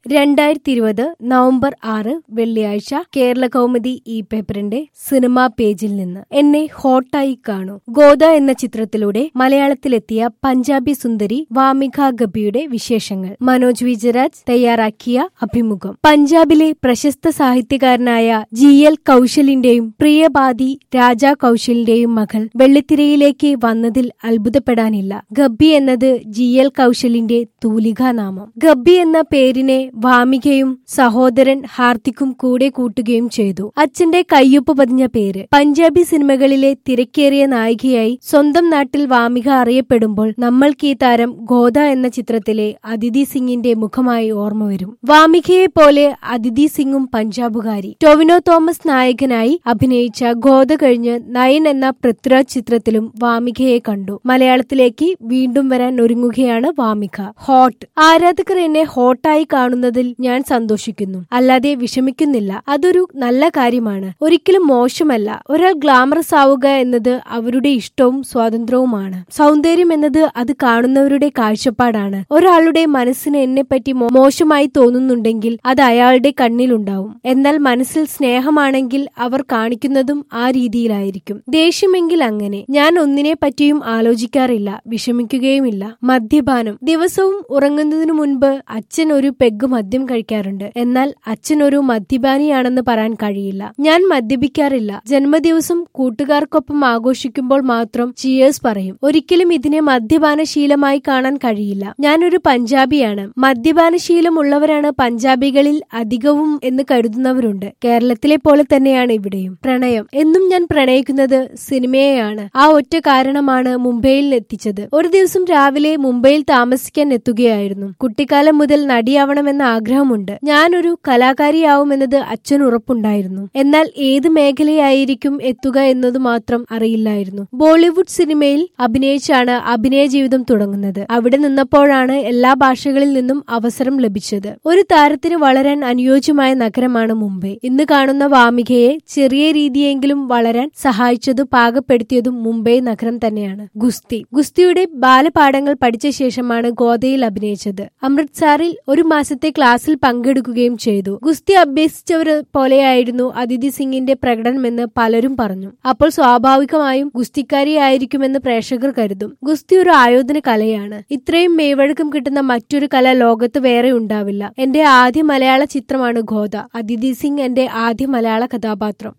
രണ്ടായിരത്തി ഇരുപത് നവംബർ ആറ് വെള്ളിയാഴ്ച കേരള കൗമുദി ഈ പേപ്പറിന്റെ സിനിമാ പേജിൽ നിന്ന് എന്നെ ഹോട്ടായി കാണൂ ഗോദ എന്ന ചിത്രത്തിലൂടെ മലയാളത്തിലെത്തിയ പഞ്ചാബി സുന്ദരി വാമിക ഗബിയുടെ വിശേഷങ്ങൾ മനോജ് വിജയരാജ് തയ്യാറാക്കിയ അഭിമുഖം പഞ്ചാബിലെ പ്രശസ്ത സാഹിത്യകാരനായ ജി എൽ കൗശലിന്റെയും പ്രിയബാദി രാജാ കൗശലിന്റെയും മകൾ വെള്ളിത്തിരയിലേക്ക് വന്നതിൽ അത്ഭുതപ്പെടാനില്ല ഗബ്ബി എന്നത് ജി എൽ കൗശലിന്റെ തൂലികാനാമം ഗബ്ബി എന്ന പേരിനെ വാമികയും സഹോദരൻ ഹാർദിക്കും കൂടെ കൂട്ടുകയും ചെയ്തു അച്ഛന്റെ കയ്യൊപ്പ് പതിഞ്ഞ പേര് പഞ്ചാബി സിനിമകളിലെ തിരക്കേറിയ നായികയായി സ്വന്തം നാട്ടിൽ വാമിക അറിയപ്പെടുമ്പോൾ നമ്മൾക്ക് ഈ താരം ഗോദ എന്ന ചിത്രത്തിലെ അതിഥി സിംഗിന്റെ മുഖമായി ഓർമ്മ വരും വാമികയെ പോലെ അതിഥി സിംഗും പഞ്ചാബുകാരി ടൊവിനോ തോമസ് നായകനായി അഭിനയിച്ച ഗോദ കഴിഞ്ഞ് നയൻ എന്ന പൃഥ്വിരാജ് ചിത്രത്തിലും വാമികയെ കണ്ടു മലയാളത്തിലേക്ക് വീണ്ടും വരാൻ ഒരുങ്ങുകയാണ് വാമിക ഹോട്ട് ആരാധകർ എന്നെ ഹോട്ടായി കാണുന്നതിൽ ഞാൻ സന്തോഷിക്കുന്നു അല്ലാതെ വിഷമിക്കുന്നില്ല അതൊരു നല്ല കാര്യമാണ് ഒരിക്കലും മോശമല്ല ഒരാൾ ഗ്ലാമറസ് ആവുക എന്നത് അവരുടെ ഇഷ്ടവും സ്വാതന്ത്ര്യവുമാണ് സൗന്ദര്യം എന്നത് അത് കാണുന്നവരുടെ കാഴ്ചപ്പാടാണ് ഒരാളുടെ മനസ്സിന് എന്നെപ്പറ്റി മോ- മോശമായി തോന്നുന്നുണ്ടെങ്കിൽ അത് അയാളുടെ കണ്ണിലുണ്ടാവും എന്നാൽ മനസ്സിൽ സ്നേഹമാണെങ്കിൽ അവർ കാണിക്കുന്നതും ആ രീതിയിലായിരിക്കും ദേഷ്യമെങ്കിൽ അങ്ങനെ ഞാൻ ഒന്നിനെ പറ്റിയും ആലോചിക്കാറില്ല വിഷമിക്കുകയുമില്ല മദ്യപാനം ദിവസവും ഉറങ്ങുന്നതിനു മുൻപ് അച്ഛൻ ഒരു പെഗ് മദ്യം കഴിക്കാറുണ്ട് എന്നാൽ അച്ഛൻ ഒരു മദ്യപാനിയാണെന്ന് പറയാൻ കഴിയില്ല ഞാൻ മദ്യപിക്കാറില്ല ജന്മദിവസം കൂട്ടുകാർക്കൊപ്പം ആഘോഷിക്കുമ്പോൾ മാത്രം ചിയേഴ്സ് പറയും ഒരിക്കലും ഇതിനെ മദ്യപാന ശീലമായി കാണാൻ കഴിയില്ല ഞാനൊരു പഞ്ചാബിയാണ് മദ്യപാന ശീലമുള്ളവരാണ് പഞ്ചാബികളിൽ അധികവും എന്ന് കരുതുന്നവരുണ്ട് കേരളത്തിലെ പോലെ തന്നെയാണ് ഇവിടെയും പ്രണയം എന്നും ഞാൻ പ്രണയിക്കുന്നത് സിനിമയെയാണ് ആ ഒറ്റ കാരണമാണ് മുംബൈയിൽ എത്തിച്ചത് ഒരു ദിവസം രാവിലെ മുംബൈയിൽ താമസിക്കാൻ എത്തുകയായിരുന്നു കുട്ടിക്കാലം മുതൽ നടിയാവണമെന്ന ആഗ്രഹമുണ്ട് ഞാനൊരു കലാകാരിയാവുമെന്നത് അച്ഛൻ ഉറപ്പുണ്ടായിരുന്നു എന്നാൽ ഏത് മേഖലയായിരിക്കും എത്തുക എന്നത് മാത്രം അറിയില്ലായിരുന്നു ബോളിവുഡ് സിനിമയിൽ അഭിനയിച്ചാണ് അഭിനയ ജീവിതം തുടങ്ങുന്നത് അവിടെ നിന്നപ്പോഴാണ് എല്ലാ ഭാഷകളിൽ നിന്നും അവസരം ലഭിച്ചത് ഒരു താരത്തിന് വളരാൻ അനുയോജ്യമായ നഗരമാണ് മുംബൈ ഇന്ന് കാണുന്ന വാമികയെ ചെറിയ രീതിയെങ്കിലും വളരാൻ സഹായിച്ചതും പാകപ്പെടുത്തിയതും മുംബൈ നഗരം തന്നെയാണ് ഗുസ്തി ഗുസ്തിയുടെ ബാലപാഠങ്ങൾ പഠിച്ച ശേഷമാണ് ഗോദയിൽ അഭിനയിച്ചത് അമൃത്സറിൽ ഒരു മാസത്തെ ക്ലാസ്സിൽ പങ്കെടുക്കുകയും ചെയ്തു ഗുസ്തി അഭ്യസിച്ചവർ പോലെയായിരുന്നു അതിഥി സിംഗിന്റെ പ്രകടനമെന്ന് പലരും പറഞ്ഞു അപ്പോൾ സ്വാഭാവികമായും ഗുസ്തിക്കാരിയായിരിക്കുമെന്ന് പ്രേക്ഷകർ കരുതും ഗുസ്തി ഒരു ആയോധന കലയാണ് ഇത്രയും മേവഴക്കം കിട്ടുന്ന മറ്റൊരു കല ലോകത്ത് വേറെ ഉണ്ടാവില്ല എന്റെ ആദ്യ മലയാള ചിത്രമാണ് ഗോദ അതിഥി സിംഗ് എന്റെ ആദ്യ മലയാള കഥാപാത്രം